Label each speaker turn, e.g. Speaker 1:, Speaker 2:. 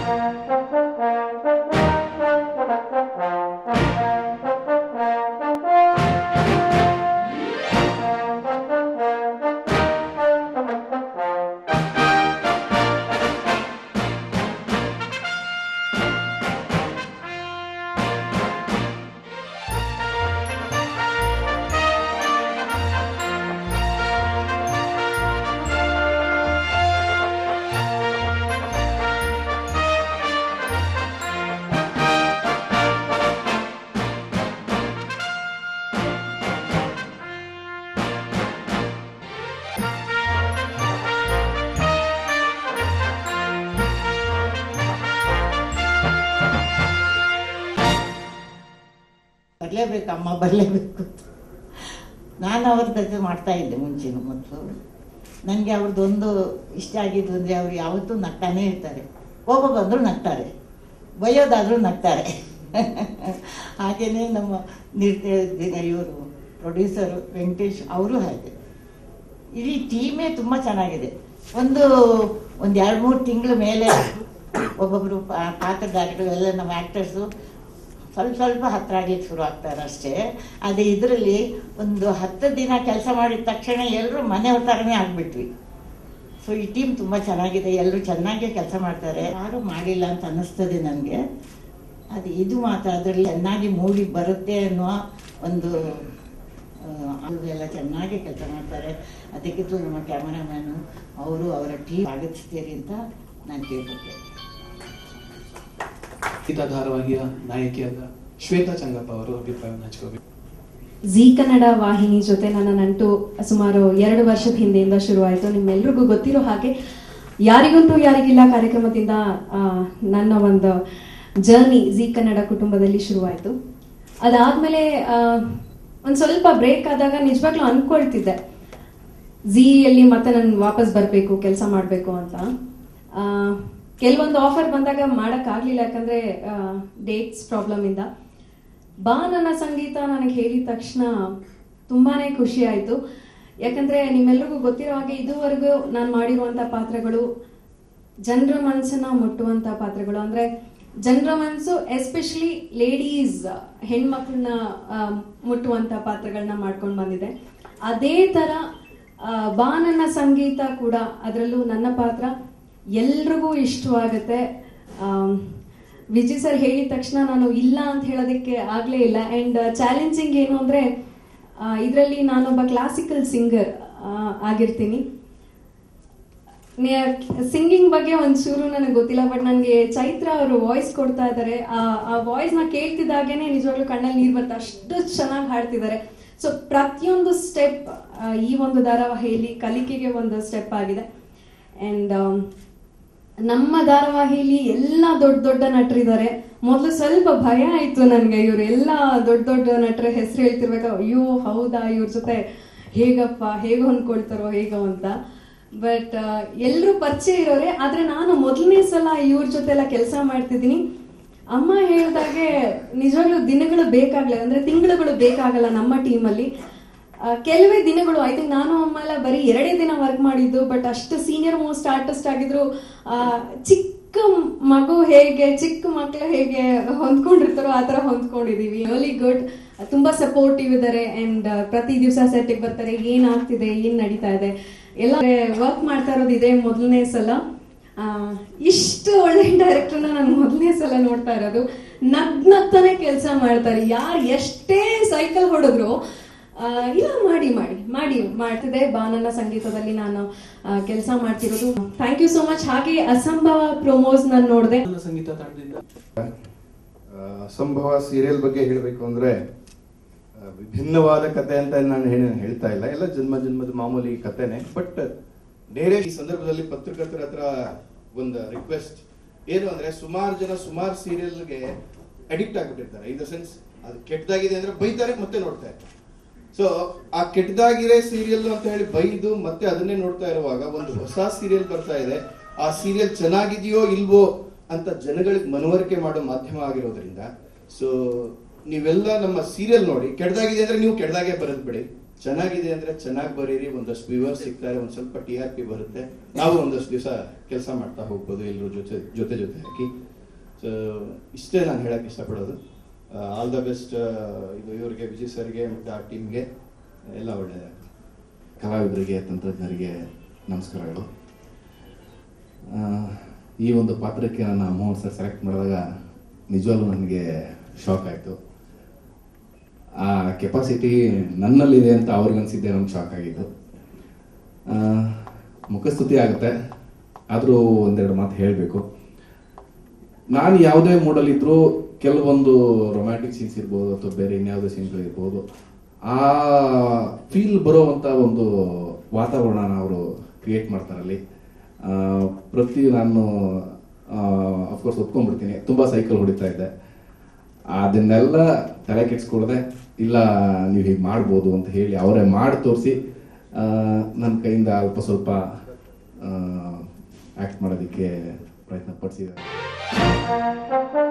Speaker 1: ಬರಲೇಬೇಕು ಅಮ್ಮ ಬರಲೇಬೇಕು ನಾನು ಅವ್ರ ಜೊತೆ ಮಾಡ್ತಾ ಇದ್ದೆ ಮುಂಚೆನೂ ಮೊದಲು ನನಗೆ ಅವ್ರದ್ದೊಂದು ಇಷ್ಟ ಆಗಿದ್ದು ಅಂದರೆ ಅವ್ರು ಯಾವತ್ತೂ ನಗ್ತಾನೇ ಇರ್ತಾರೆ ಕೋಪ ಬಂದರೂ ನಗ್ತಾರೆ ಬೈಯೋದಾದರೂ ನಗ್ತಾರೆ ಹಾಗೆಯೇ ನಮ್ಮ ನಿರ್ದೇಶ ಇವರು ಪ್ರೊಡ್ಯೂಸರು ವೆಂಕಟೇಶ್ ಅವರು ಹಾಗೆ ಇಡೀ ಟೀಮೇ ತುಂಬ ಚೆನ್ನಾಗಿದೆ ಒಂದು ಒಂದು ಎರಡು ಮೂರು ತಿಂಗಳ ಮೇಲೆ ಒಬ್ಬೊಬ್ಬರು ಪಾ- ಪಾತ್ರಧಾರಿಗಳು ಎಲ್ಲ ನಮ್ಮ ಆ್ಯಕ್ಟರ್ಸು ಸ್ವಲ್ಪ ಸ್ವಲ್ಪ ಹತ್ರ ಆಗ್ಲಿಕ್ಕೆ ಶುರು ಆಗ್ತಾರೆ ಅಷ್ಟೇ ಅದೇ ಇದರಲ್ಲಿ ಒಂದು ಹತ್ತು ದಿನ ಕೆಲಸ ಮಾಡಿದ ತಕ್ಷಣ ಎಲ್ಲರೂ ಮನೆಯವ್ರ ಥರನೇ ಆಗಿಬಿಟ್ವಿ ಸೊ ಈ ಟೀಮ್ ತುಂಬ ಚೆನ್ನಾಗಿದೆ ಎಲ್ಲರೂ ಚೆನ್ನಾಗೇ ಕೆಲಸ ಮಾಡ್ತಾರೆ ಯಾರೂ ಮಾಡಿಲ್ಲ ಅಂತ ಅನ್ನಿಸ್ತದೆ ನನಗೆ ಅದು ಇದು ಮಾತ್ರ ಅದರಲ್ಲಿ ಚೆನ್ನಾಗಿ ಮೂಡಿ ಬರುತ್ತೆ ಅನ್ನುವ ಒಂದು ಅವರು ಎಲ್ಲ ಚೆನ್ನಾಗಿ ಕೆಲಸ ಮಾಡ್ತಾರೆ ಅದಕ್ಕಿಂತ ನಮ್ಮ ಕ್ಯಾಮರಾಮ್ಯಾನು ಅವರು ಅವರ ಟೀಮ್ ಸ್ವಾಗತಿಸ್ತೀರಿ ಅಂತ ನಾನು ಕೇಳ್ಕೊಳ್ತೇನೆ
Speaker 2: ಗೀತಾ ಧಾರಾವಾಹಿಯ ನಾಯಕಿಯಾದ ಶ್ವೇತಾ ಚಂಗಪ್ಪ ಅವರು ಅಭಿಪ್ರಾಯವನ್ನು ಹಂಚ್ಕೋಬೇಕು
Speaker 3: ಜಿ ಕನ್ನಡ ವಾಹಿನಿ ಜೊತೆ ನನ್ನ ನಂಟು ಸುಮಾರು ಎರಡು ವರ್ಷದ ಹಿಂದೆಯಿಂದ ಶುರುವಾಯಿತು ನಿಮ್ಮೆಲ್ರಿಗೂ ಗೊತ್ತಿರೋ ಹಾಗೆ ಯಾರಿಗಂತೂ ಯಾರಿಗಿಲ್ಲ ಕಾರ್ಯಕ್ರಮದಿಂದ ಆ, ನನ್ನ ಒಂದು ಜರ್ನಿ ಜಿ ಕನ್ನಡ ಕುಟುಂಬದಲ್ಲಿ ಶುರುವಾಯಿತು ಅದಾದ್ಮೇಲೆ ಆ, ಒಂದ್ ಸ್ವಲ್ಪ ಬ್ರೇಕ್ ಆದಾಗ ನಿಜವಾಗ್ಲೂ ಅನ್ಕೊಳ್ತಿದ್ದೆ ಝೀಯಲ್ಲಿ ಮತ್ತೆ ನಾನು ವಾಪಸ್ ಬರಬೇಕು ಕೆಲಸ ಮಾಡಬೇಕು ಅಂತ ಆ, ಕೆಲವೊಂದು ಆಫರ್ ಬಂದಾಗ ಮಾಡೋಕ್ಕಾಗಲಿಲ್ಲ ಯಾಕಂದ್ರೆ ಡೇಟ್ಸ್ ಪ್ರಾಬ್ಲಮ್ ಇಂದ ಬಾ ನನ್ನ ಸಂಗೀತ ನನಗೆ ಹೇಳಿದ ತಕ್ಷಣ ತುಂಬಾನೇ ಖುಷಿ ಆಯಿತು ಯಾಕಂದ್ರೆ ನಿಮ್ಮೆಲ್ರಿಗೂ ಗೊತ್ತಿರೋ ಹಾಗೆ ಇದುವರೆಗೂ ನಾನು ಮಾಡಿರುವಂಥ ಪಾತ್ರಗಳು ಜನರ ಮನಸ್ಸನ್ನ ಮುಟ್ಟುವಂಥ ಪಾತ್ರಗಳು ಅಂದ್ರೆ ಜನರ ಮನಸ್ಸು ಎಸ್ಪೆಷಲಿ ಲೇಡೀಸ್ ಹೆಣ್ಮಕ್ಳನ್ನ ಆ, ಮುಟ್ಟುವಂಥ ಪಾತ್ರಗಳನ್ನ ಮಾಡ್ಕೊಂಡು ಬಂದಿದೆ ಅದೇ ಥರ ಆ, ಬಾ ನನ್ನ ಸಂಗೀತ ಕೂಡ ಅದರಲ್ಲೂ ನನ್ನ ಪಾತ್ರ ಎಲ್ರಿಗೂ ಇಷ್ಟವಾಗುತ್ತೆ ಆಮ್, ವಿಜಯ್ ಸರ್ ಹೇಳಿದ ತಕ್ಷಣ ನಾನು ಇಲ್ಲ ಅಂತ ಹೇಳೋದಕ್ಕೆ ಆಗಲೇ ಇಲ್ಲ ಆ್ಯಂಡ್ ಚಾಲೆಂಜಿಂಗ್ ಏನು ಅಂದರೆ ಇದರಲ್ಲಿ ನಾನೊಬ್ಬ ಕ್ಲಾಸಿಕಲ್ ಸಿಂಗರ್ ಆಗಿರ್ತೀನಿ ಸಿಂಗಿಂಗ್ ಬಗ್ಗೆ ಒಂಚೂರು ನನಗೆ ಗೊತ್ತಿಲ್ಲ ಬಟ್ ನನಗೆ ಚೈತ್ರ ಅವರು ವಾಯ್ಸ್ ಕೊಡ್ತಾ ಇದ್ದಾರೆ ಆ ಆ ವಾಯ್ಸ್ನ ಕೇಳ್ತಿದ್ದಾಗೇನೆ ನಿಜವಾಗ್ಲೂ ಕಣ್ಣಲ್ಲಿ ನೀರು ಬರುತ್ತೆ ಅಷ್ಟು ಚೆನ್ನಾಗಿ ಹಾಡ್ತಿದ್ದಾರೆ ಸೊ ಪ್ರತಿಯೊಂದು ಸ್ಟೆಪ್ ಈ ಒಂದು ಧಾರಾವಾಹಿಯಲ್ಲಿ ಕಲಿಕೆಗೆ ಒಂದು ಸ್ಟೆಪ್ ಆಗಿದೆ ಆ್ಯಂಡ್ ನಮ್ಮ ಧಾರಾವಾಹಿಲಿ ಎಲ್ಲ ದೊಡ್ಡ ದೊಡ್ಡ ನಟರಿದ್ದಾರೆ ಮೊದಲು ಸ್ವಲ್ಪ ಭಯ ಆಯ್ತು ನನಗೆ ಇವ್ರು ಎಲ್ಲ ದೊಡ್ಡ ದೊಡ್ಡ ನಟರ ಹೆಸರು ಹೇಳ್ತಿರ್ಬೇಕು ಅಯ್ಯೋ ಹೌದಾ ಇವ್ರ ಜೊತೆ ಹೇಗಪ್ಪ ಹೇಗೆ ಹೊಂದ್ಕೊಳ್ತಾರೋ ಹೇಗೋ ಅಂತ ಬಟ್ ಎಲ್ಲರೂ ಪರಿಚಯ ಇರೋರೆ ಆದ್ರೆ ನಾನು ಮೊದಲನೇ ಸಲ ಇವ್ರ ಜೊತೆ ಎಲ್ಲ ಕೆಲಸ ಮಾಡ್ತಿದ್ದೀನಿ ಅಮ್ಮ ಹೇಳ್ದಾಗೆ ನಿಜವಾಗ್ಲೂ ದಿನಗಳು ಬೇಕಾಗಲ್ಲ ಅಂದ್ರೆ ತಿಂಗಳುಗಳು ಬೇಕಾಗಲ್ಲ ನಮ್ಮ ಟೀಮಲ್ಲಿ ಆ, ಕೆಲವೇ ದಿನಗಳು ಐ ಥಿಂಕ್ ನಾನು ಅಮ್ಮ ಎಲ್ಲ ಬರೀ ಎರಡೇ ದಿನ ವರ್ಕ್ ಮಾಡಿದ್ದು ಬಟ್ ಅಷ್ಟು ಸೀನಿಯರ್ ಮೋಸ್ಟ್ ಆರ್ಟಿಸ್ಟ್ ಆಗಿದ್ರು ಆ, ಚಿಕ್ಕ ಮಗು ಹೇಗೆ ಚಿಕ್ಕ ಮಕ್ಕಳು ಹೇಗೆ ಹೊಂದ್ಕೊಂಡಿರ್ತಾರೋ ಆ ಥರ ಹೊಂದ್ಕೊಂಡಿದೀವಿ ರಿಯಲಿ ಗುಡ್ ತುಂಬಾ ಸಪೋರ್ಟಿವ್ ಇದ್ದಾರೆ ಅಂಡ್ ಪ್ರತಿ ದಿವಸ ಸೆಟ್ಟಿಗೆ ಬರ್ತಾರೆ ಏನ್ ಆಗ್ತಿದೆ ಏನ್ ನಡೀತಾ ಇದೆ ಎಲ್ಲ ವರ್ಕ್ ಮಾಡ್ತಾ ಇರೋದು ಇದೇ ಮೊದಲನೇ ಸಲ ಆ, ಇಷ್ಟು ಒಳ್ಳೆ ಡೈರೆಕ್ಟರ್ನ ನಾನು ಮೊದಲನೇ ಸಲ ನೋಡ್ತಾ ಇರೋದು ನಗ್ನಗ್ತಾನೆ ಕೆಲಸ ಮಾಡ್ತಾರೆ ಯಾರು ಎಷ್ಟೇ ಸೈಕಲ್ ಹೊಡೆದ್ರು ಆ, ಇಲ್ಲ ಮಾಡಿ ಮಾಡಿ ಮಾಡಿ ಮಾಡ್ತಿದೆ ಬಾನನ ಸಂಗೀತದಲ್ಲಿ ನಾನು ಕೆಲಸ ಮಾಡ್ತಿರೋದು ಥ್ಯಾಂಕ್ ಯು ಸೋ ಮಚ್ ಹಾಗೆ ಅಸಂಭವ ಪ್ರೊಮೋಸ್ ನಾನು ನೋಡಿದೆ
Speaker 2: ನನ್ನ ಸಂಗೀತ ತಂಡದಿಂದ
Speaker 4: ಆ, ಅಸಂಭವ ಸೀರಿಯಲ್ ಬಗ್ಗೆ ಹೇಳಬೇಕು ಅಂದ್ರೆ ಆ, ವಿಭಿನ್ನವಾದ ಕತೆ ಅಂತ ನಾನು ಹೇಳಿ ಹೇಳ್ತಾ ಇಲ್ಲ ಎಲ್ಲ ಜನ್ಮ ಜನ್ಮದ ಮಾಮೂಲಿ ಕತೆನೆ ಬಟ್ ನೇರೇ ಈ ಸಂದರ್ಭದಲ್ಲಿ ಪತ್ರಕರ್ತರ ಹತ್ರ ಒಂದು ರಿಕ್ವೆಸ್ಟ್ ಏನು ಅಂದ್ರೆ ಸುಮಾರು ಜನ ಸುಮಾರು ಸೀರಿಯಲ್ಗೆ ಅಡಿಕ್ಟ್ ಆಗ್ಬಿಟ್ಟಿರ್ತಾರೆ ಇನ್ ದ ಸೆನ್ಸ್ ಅದು ಕೆಟ್ಟದಾಗಿದೆ ಅಂದ್ರೆ ಬೈತಾರೆ ಮತ್ತೆ ನೋಡ್ತಾ ಇರ್ತಾರೆ ಸೊ ಆ ಕೆಟ್ಟದಾಗಿರೋ ಸೀರಿಯಲ್ ಅಂತ ಹೇಳಿ ಬೈದು ಮತ್ತೆ ಅದನ್ನೇ ನೋಡ್ತಾ ಇರುವಾಗ ಒಂದು ಹೊಸ ಸೀರಿಯಲ್ ಬರ್ತಾ ಇದೆ ಆ ಸೀರಿಯಲ್ ಚೆನ್ನಾಗಿದೆಯೋ ಇಲ್ವೋ ಅಂತ ಜನಗಳಿಗೆ ಮನವರಿಕೆ ಮಾಡೋ ಮಾಧ್ಯಮ ಆಗಿರೋದ್ರಿಂದ ಸೊ ನೀವೆಲ್ಲ ನಮ್ಮ ಸೀರಿಯಲ್ ನೋಡಿ ಕೆಟ್ಟದಾಗಿದೆ ಅಂದ್ರೆ ನೀವು ಕೆಟ್ಟದಾಗೆ ಬರೆದ್ ಬಿಡಿ ಚೆನ್ನಾಗಿದೆ ಅಂದ್ರೆ ಚೆನ್ನಾಗಿ ಬರೀರಿ ಒಂದಷ್ಟು ವ್ಯೂವರ್ಸ್ ಸಿಗ್ತಾರೆ ಒಂದ್ ಸ್ವಲ್ಪ ಟಿ ಆರ್ ಪಿ ಬರುತ್ತೆ ನಾವು ಒಂದಷ್ಟು ದಿವಸ ಕೆಲಸ ಮಾಡ್ತಾ ಹೋಗ್ಬೋದು ಎಲ್ಲರೂ ಜೊತೆ ಜೊತೆ ಜೊತೆ ಹಾಕಿ ಸೊ ಇಷ್ಟೇ ನಾನು ಹೇಳಕ್ ಇಷ್ಟಪಡೋದು ಆಲ್ ದ ಬೆಸ್ಟ್ ಇದು ಇವರಿಗೆ ವಿಜಯ್ ಸರ್ಗೆ ಮತ್ತು ಆ ಟೀಮ್ಗೆ ಎಲ್ಲ ಒಳ್ಳೆಯದಾಗಲಿ
Speaker 5: ಕಲಾವಿದರಿಗೆ ತಂತ್ರಜ್ಞರಿಗೆ ನಮಸ್ಕಾರಗಳು ಆ, ಈ ಒಂದು ಪಾತ್ರಕ್ಕೆ ನನ್ನ ಮೋಹನ್ ಸರ್ ಸೆಲೆಕ್ಟ್ ಮಾಡಿದಾಗ ನಿಜವಾಗ್ಲೂ ನನಗೆ ಶಾಕ್ ಆಯಿತು ಆ ಕೆಪಾಸಿಟಿ ನನ್ನಲ್ಲಿದೆ ಅಂತ ಅವ್ರಿಗೆ ಅನಿಸಿದ್ದೆ ನಮ್ಗೆ ಶಾಕ್ ಆಗಿದ್ದು ಆ, ಮುಖಸ್ತುತಿ ಆಗುತ್ತೆ ಆದರೂ ಒಂದೆರಡು ಮಾತು ಹೇಳಬೇಕು ನಾನು ಯಾವುದೇ ಮೂಡಲ್ಲಿದ್ದರೂ ಕೆಲವೊಂದು ರೊಮ್ಯಾಂಟಿಕ್ ಸೀನ್ಸ್ ಇರ್ಬೋದು ಅಥವಾ ಬೇರೆ ಇನ್ಯಾವುದೇ ಸೀನ್ಗಳು ಇರ್ಬೋದು ಆ ಫೀಲ್ ಬರೋವಂಥ ಒಂದು ವಾತಾವರಣನ ಅವರು ಕ್ರಿಯೇಟ್ ಮಾಡ್ತಾರಲ್ಲಿ ಆ, ಪ್ರತಿ ನಾನು ಅಫ್ಕೋರ್ಸ್ ಒಪ್ಕೊಂಡ್ಬಿಡ್ತೀನಿ ತುಂಬ ಸೈಕಲ್ ಹೊಡಿತಾ ಇದ್ದೆ ಅದನ್ನೆಲ್ಲ ತಲೆ ಕೆಡ್ಸ್ಕೊಳ್ದೆ ಇಲ್ಲ ನೀವು ಹೀಗೆ ಮಾಡ್ಬೋದು ಅಂತ ಹೇಳಿ ಅವರೇ ಮಾಡಿ ತೋರಿಸಿ ನನ್ನ ಕೈಯಿಂದ ಅಲ್ಪ ಸ್ವಲ್ಪ ಆ್ಯಕ್ಟ್ ಮಾಡೋದಕ್ಕೆ ಪ್ರಯತ್ನ ಪಡಿಸಿದ್ದಾರೆ